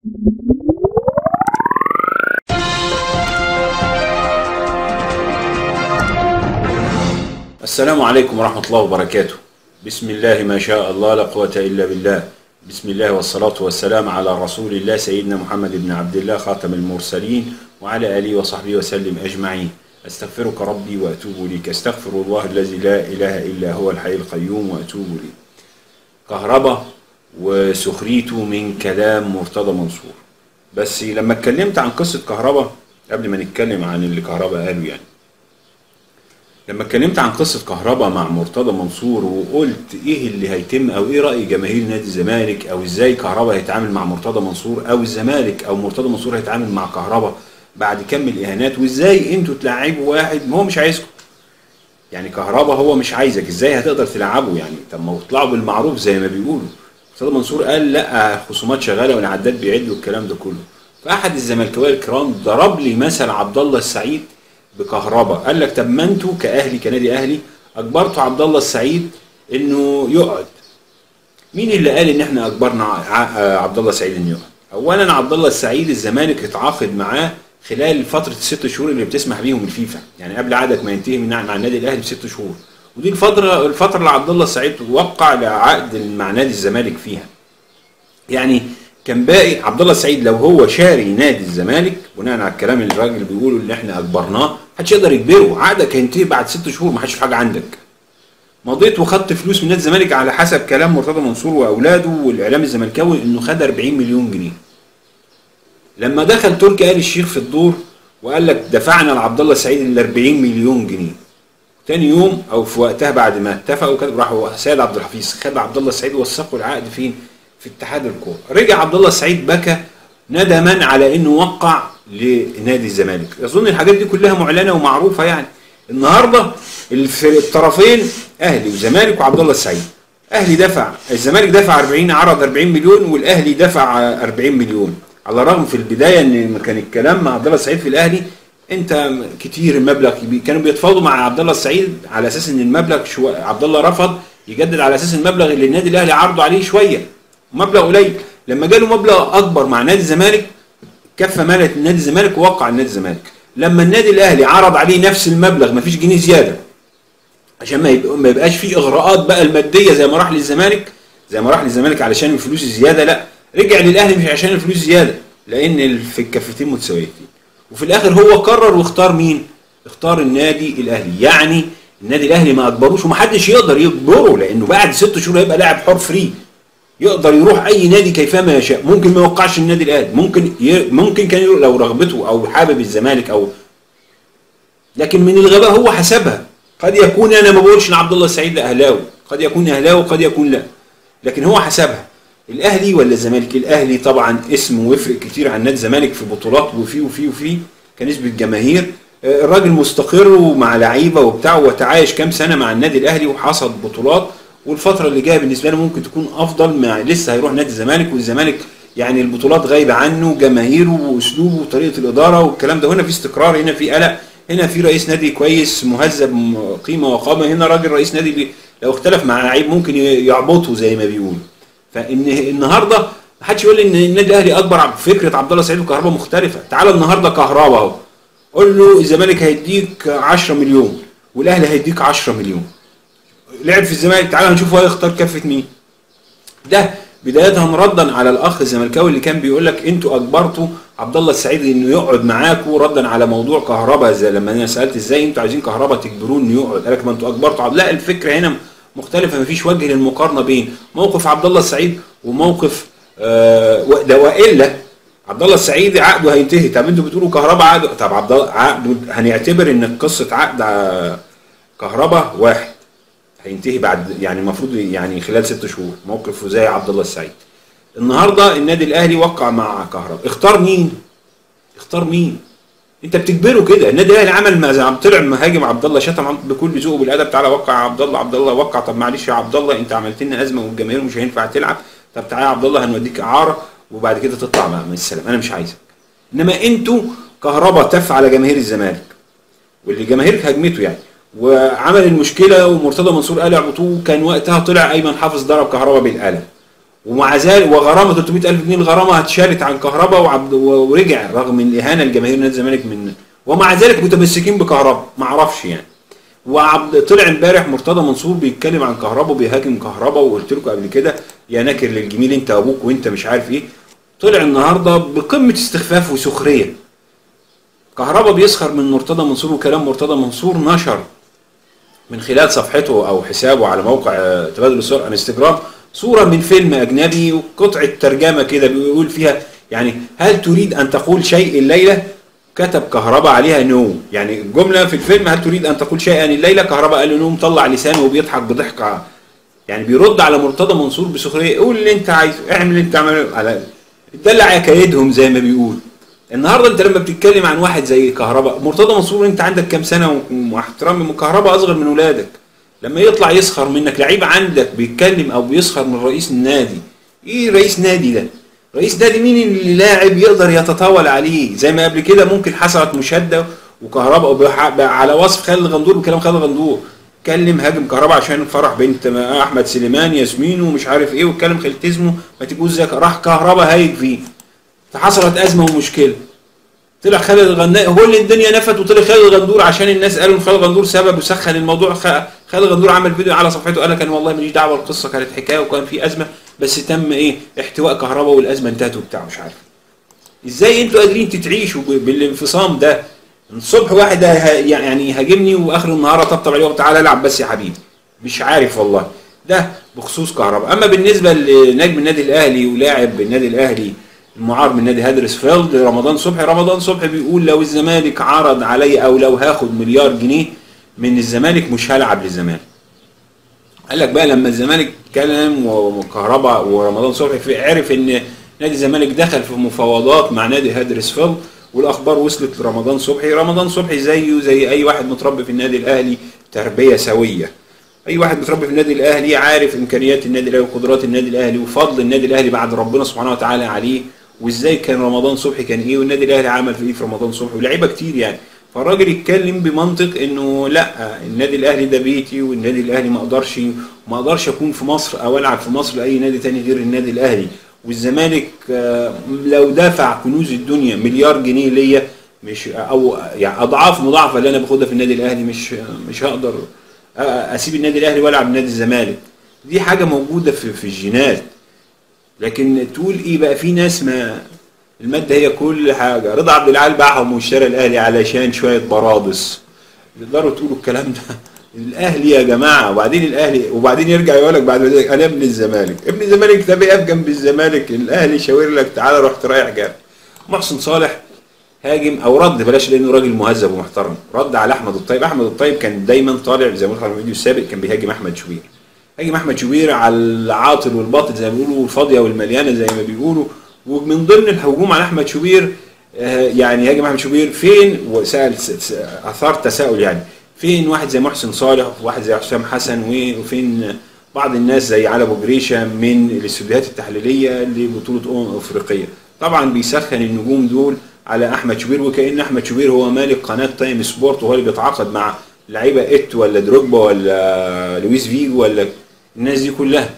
السلام عليكم ورحمة الله وبركاته بسم الله ما شاء الله لا قوة إلا بالله بسم الله والصلاة والسلام على رسول الله سيدنا محمد بن عبد الله خاتم المرسلين وعلى آله وصحبه وسلم أجمعين أستغفرك ربي وأتوب إليك أستغفر الله الذي لا إله إلا هو الحي القيوم وأتوب إليه كهرباء وسخريته من كلام مرتضى منصور بس لما اتكلمت عن قصة كهرباء قبل ما نتكلم عن اللي كهرباء قاله يعني لما اتكلمت عن قصة كهرباء مع مرتضى منصور وقلت ايه اللي هيتم او ايه رأي جماهير نادي الزمالك او ازاي كهرباء هيتعامل مع مرتضى منصور او الزمالك او مرتضى منصور هيتعامل مع كهرباء بعد كم الاهانات وازاي انتوا تلعبوا واحد ما هو مش عايزكم يعني كهرباء هو مش عايزك ازاي هتقدر تلعبه يعني طب ما اطلعوا بالمعروف زي ما بيقولوا مرتضى منصور قال لا خصومات شغاله والعداد بيعد والكلام ده كله فاحد الزملكاويه الكرام ضرب لي مثل عبد الله السعيد بكهرباء قال لك طب ما انتوا كاهلي كنادي اهلي اجبرتوا عبد الله السعيد انه يقعد مين اللي قال ان احنا اجبرنا ع- عبد الله السعيد انه يقعد اولا عبد الله السعيد الزمالك اتعاقد معاه خلال فتره الست شهور اللي بتسمح بيهم الفيفا يعني قبل عقدك ما ينتهي من مع النادي الاهلي بست شهور ودي الفتره الفتره اللي عبد الله السعيد وقع لعقد مع نادي الزمالك فيها يعني كان باقي عبد الله السعيد لو هو شاري نادي الزمالك بناء على الكلام اللي الراجل بيقوله اللي احنا اجبرناه محدش يقدر يجبره عقدك هينتهي بعد ست شهور ما حدش في حاجه عندك مضيت وخدت فلوس من نادي الزمالك على حسب كلام مرتضى منصور واولاده والاعلام الزملكاوي انه خد 40 مليون جنيه لما دخل تركي آل الشيخ في الدور وقال لك دفعنا لعبد الله السعيد ال 40 مليون جنيه تاني يوم او في وقتها بعد ما اتفقوا كده راحوا سيد عبد الحفيظ خد عبد الله السعيد وثقوا العقد فين؟ في اتحاد الكوره رجع عبد الله السعيد بكى ندما على انه وقع لنادي الزمالك اظن الحاجات دي كلها معلنه ومعروفه يعني النهارده الف- الطرفين اهلي وزمالك وعبد الله السعيد اهلي دفع الزمالك دفع 40 عرض 40 مليون والاهلي دفع 40 مليون على الرغم في البدايه ان كان الكلام مع عبد الله السعيد في الاهلي انت كتير المبلغ كبير كانوا بيتفاوضوا مع عبد الله السعيد على اساس ان المبلغ شو... عبد الله رفض يجدد على اساس المبلغ اللي النادي الاهلي عرضه عليه شويه مبلغ قليل لما جاله مبلغ اكبر مع نادي الزمالك كفه مالت نادي الزمالك ووقع النادي الزمالك لما النادي الاهلي عرض عليه نفس المبلغ مفيش جنيه زياده عشان ما يبقى ما يبقاش في اغراءات بقى الماديه زي ما راح للزمالك زي ما راح للزمالك علشان الفلوس الزياده لا رجع للاهلي مش عشان الفلوس زياده لان ال- في الكفتين متساويتين وفي الاخر هو قرر واختار مين اختار النادي الاهلي يعني النادي الاهلي ما اجبروش ومحدش يقدر يجبره لانه بعد ست شهور هيبقى لاعب حر فري يقدر يروح اي نادي كيفما يشاء ممكن ما يوقعش النادي الاهلي ممكن ي... ممكن كان يروح لو رغبته او حابب الزمالك او لكن من الغباء هو حسبها قد يكون انا ما بقولش ان عبد الله السعيد ده اهلاوي قد يكون اهلاوي وقد يكون لا لكن هو حسبها الاهلي ولا الزمالك الاهلي طبعا اسمه ويفرق كتير عن نادي الزمالك في بطولات وفي وفي وفي كنسبه جماهير آه، الراجل مستقر ومع لعيبه وبتاع وتعايش كام سنه مع النادي الاهلي وحصد بطولات والفتره اللي جايه بالنسبه له ممكن تكون افضل مع لسه هيروح نادي الزمالك والزمالك يعني البطولات غايبه عنه جماهيره واسلوبه وطريقه الاداره والكلام ده هنا في استقرار هنا في قلق هنا في رئيس نادي كويس مهذب م- قيمه وقامه هنا راجل رئيس نادي بي لو اختلف مع لعيب ممكن ي- يعبطه زي ما بيقولوا فان النهارده ما حدش يقول ان النادي الاهلي اكبر عب- فكره عبد الله سعيد وكهرباء مختلفه تعال النهارده كهرباء اهو قول له الزمالك هيديك 10 مليون والاهلي هيديك 10 مليون لعب في الزمالك تعال نشوف هو هيختار كفه مين ده بداية ردا على الاخ الزملكاوي اللي كان بيقول لك انتوا اجبرتوا عبد الله السعيد انه يقعد معاكم ردا على موضوع كهرباء زي لما انا سالت ازاي انتوا عايزين كهرباء تجبروه انه يقعد قال لك ما انتوا اجبرتوا عبد لا الفكره هنا مختلفه مفيش وجه للمقارنه بين موقف عبد الله السعيد وموقف آه و- ده والا عبد الله السعيد عقده هينتهي طب انتوا بتقولوا كهرباء عقده طب عبد الله عقده هنعتبر ان قصه عقد آه، كهرباء واحد هينتهي بعد يعني المفروض يعني خلال ست شهور موقفه زي عبد الله السعيد النهارده النادي الاهلي وقع مع كهرباء اختار مين اختار مين انت بتجبره كده النادي الاهلي عمل ما زي عم طلع مهاجم عبد الله شتم عبد- بكل ذوق بالادب تعالى وقع يا عبد الله عبد الله وقع طب معلش يا عبد الله انت عملت لنا ازمه والجماهير مش هينفع تلعب طب تعالى يا عبد الله هنوديك اعاره وبعد كده تطلع مع مع السلامه انا مش عايزك انما انتوا كهرباء تف على جماهير الزمالك واللي جماهير هجمته يعني وعمل المشكله ومرتضى منصور قال اعبطوه كان وقتها طلع ايمن حافظ ضرب كهرباء بالقلم ومع ذلك وغرامه 300000 جنيه الغرامه هتشالت عن كهرباء وعبد ورجع رغم الاهانه لجماهير نادي الزمالك من ومع ذلك متمسكين بكهرباء ما اعرفش يعني وعبد طلع امبارح مرتضى منصور بيتكلم عن كهرباء وبيهاجم كهرباء وقلت لكم قبل كده يا ناكر للجميل انت ابوك وانت مش عارف ايه طلع النهارده بقمه استخفاف وسخريه كهرباء بيسخر من مرتضى منصور وكلام مرتضى منصور نشر من خلال صفحته او حسابه على موقع آه، تبادل الصور انستجرام صوره من فيلم اجنبي وقطعه ترجمه كده بيقول فيها يعني هل تريد ان تقول شيء الليله كتب كهرباء عليها نوم يعني الجمله في الفيلم هل تريد ان تقول شيئا الليله كهرباء قال له نوم طلع لسانه وبيضحك بضحكه يعني بيرد على مرتضى منصور بسخريه قول اللي انت عايزه اعمل اللي انت عمله على دلع يا كيدهم زي ما بيقول النهارده انت لما بتتكلم عن واحد زي كهرباء مرتضى منصور انت عندك كام سنه ومع احترامي من كهرباء اصغر من ولادك لما يطلع يسخر منك لعيب عندك بيتكلم او بيسخر من رئيس النادي ايه رئيس نادي ده رئيس نادي مين اللي لاعب يقدر يتطاول عليه زي ما قبل كده ممكن حصلت مشاده وكهرباء وبح- على وصف خالد غندور بكلام خالد غندور كلم هاجم كهرباء عشان فرح بنت احمد سليمان ياسمين ومش عارف ايه واتكلم خلتزمه ما تجوز زي راح كهرباء هايج فيه فحصلت ازمه ومشكله طلع خالد الغناء هو اللي الدنيا نفت وطلع خالد غندور عشان الناس قالوا ان خالد غندور سبب وسخن الموضوع خ- خالد غندور عمل فيديو على صفحته قال لك انا والله ماليش دعوه القصه كانت حكايه وكان في ازمه بس تم ايه احتواء كهرباء والازمه انتهت وبتاع مش عارف ازاي انتوا قادرين تتعيشوا ب- بالانفصام ده الصبح واحد ه- يعني يهاجمني واخر النهار اطبطب عليه وتعالى العب بس يا حبيبي مش عارف والله ده بخصوص كهرباء اما بالنسبه لنجم النادي الاهلي ولاعب النادي الاهلي المعار من نادي هادرسفيلد رمضان صبحي رمضان صبحي بيقول لو الزمالك عرض علي او لو هاخد مليار جنيه من الزمالك مش هلعب للزمالك قال لك بقى لما الزمالك اتكلم وكهرباء ورمضان صبحي في- عرف ان نادي الزمالك دخل في مفاوضات مع نادي هادرسفيلد والاخبار وصلت لرمضان صبحي رمضان صبحي زيه زي اي واحد متربي في النادي الاهلي تربيه سويه اي واحد متربي في النادي الاهلي عارف امكانيات النادي الاهلي وقدرات النادي الاهلي وفضل النادي الاهلي بعد ربنا سبحانه وتعالى عليه وازاي كان رمضان صبحي كان ايه والنادي الاهلي عمل في ايه في رمضان صبحي ولاعيبه كتير يعني فالراجل يتكلم بمنطق انه لا النادي الاهلي ده بيتي والنادي الاهلي ما اقدرش ما اقدرش اكون في مصر او العب في مصر لاي نادي تاني غير النادي الاهلي والزمالك آه، لو دفع كنوز الدنيا مليار جنيه ليا مش او يعني اضعاف مضاعفه اللي انا باخدها في النادي الاهلي مش مش هقدر أ- اسيب النادي الاهلي والعب نادي الزمالك دي حاجه موجوده في في الجينات لكن تقول ايه بقى في ناس ما الماده هي كل حاجه رضا عبد العال باعهم واشترى الاهلي علشان شويه برادس تقدروا تقولوا الكلام ده الاهلي يا جماعه وبعدين الاهلي وبعدين يرجع يقول لك بعد ذلك انا ابن الزمالك ابن الزمالك ده بيقف جنب الزمالك الاهلي شاور لك تعالى رحت رايح جاب محسن صالح هاجم او رد بلاش لانه راجل مهذب ومحترم رد على احمد الطيب احمد الطيب كان دايما طالع زي ما قلت في الفيديو السابق كان بيهاجم احمد شوبير هاجم احمد شوبير على العاطل والباطل زي ما بيقولوا والفاضيه والمليانه زي ما بيقولوا ومن ضمن الهجوم على احمد شوبير آه، يعني هاجم احمد شوبير فين وسال س- س- اثار تساؤل يعني فين واحد زي محسن صالح وواحد زي حسام حسن و- وفين بعض الناس زي علي ابو جريشه من الاستوديوهات التحليليه لبطوله امم افريقيه طبعا بيسخن النجوم دول على احمد شوبير وكان احمد شوبير هو مالك قناه تايم سبورت وهو اللي بيتعاقد مع لعيبه ات ولا دروجبا ولا لويس فيجو ولا الناس دي كلها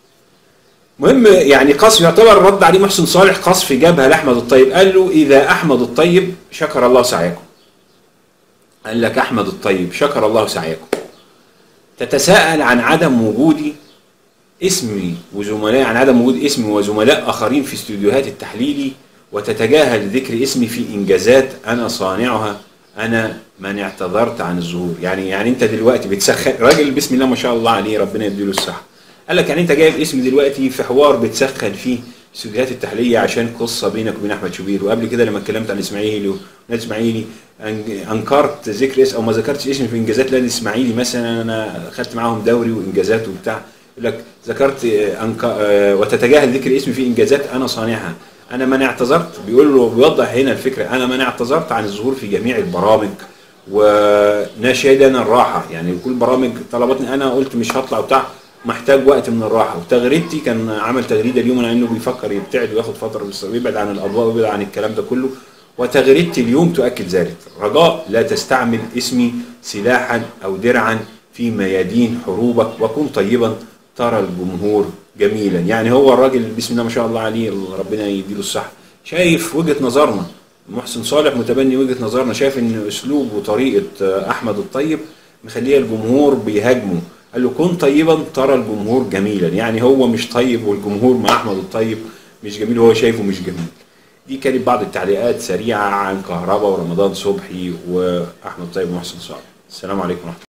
مهم يعني قصف يعتبر رد عليه محسن صالح قصف جبهه لاحمد الطيب قال له اذا احمد الطيب شكر الله سعيكم قال لك احمد الطيب شكر الله سعيكم تتساءل عن عدم وجودي اسمي وزملاء عن عدم وجود اسمي وزملاء اخرين في استوديوهات التحليلي وتتجاهل ذكر اسمي في انجازات انا صانعها انا من اعتذرت عن الظهور يعني يعني انت دلوقتي بتسخن راجل بسم الله ما شاء الله عليه ربنا يديله الصحه قال لك يعني انت جايب اسمي دلوقتي في حوار بتسخن فيه استوديوهات التحليليه عشان قصه بينك وبين احمد شوبير وقبل كده لما اتكلمت عن الاسماعيلي ونادي الاسماعيلي أن- انكرت ذكر اسم او ما ذكرتش اسمي في انجازات نادي الاسماعيلي مثلا انا خدت معاهم دوري وانجازات وبتاع يقول لك ذكرت آه، أنك... آه، وتتجاهل ذكر اسمي في انجازات انا صانعها انا من اعتذرت بيقول له بيوضح هنا الفكره انا من اعتذرت عن الظهور في جميع البرامج وناشدا الراحه يعني كل برامج طلبتني انا قلت مش هطلع وبتاع محتاج وقت من الراحه وتغريدتي كان عمل تغريده اليوم على انه بيفكر يبتعد وياخد فتره بس ويبعد عن الاضواء ويبعد عن الكلام ده كله وتغريدتي اليوم تؤكد ذلك رجاء لا تستعمل اسمي سلاحا او درعا في ميادين حروبك وكن طيبا ترى الجمهور جميلا يعني هو الراجل بسم الله ما شاء الله عليه ربنا يديله الصحة شايف وجهة نظرنا محسن صالح متبني وجهة نظرنا شايف ان اسلوب وطريقة احمد الطيب مخليه الجمهور بيهاجمه قال له كن طيبا ترى الجمهور جميلا يعني هو مش طيب والجمهور مع احمد الطيب مش جميل وهو شايفه مش جميل دي كانت بعض التعليقات سريعة عن كهربا ورمضان صبحي واحمد الطيب ومحسن صالح السلام عليكم ورحمة الله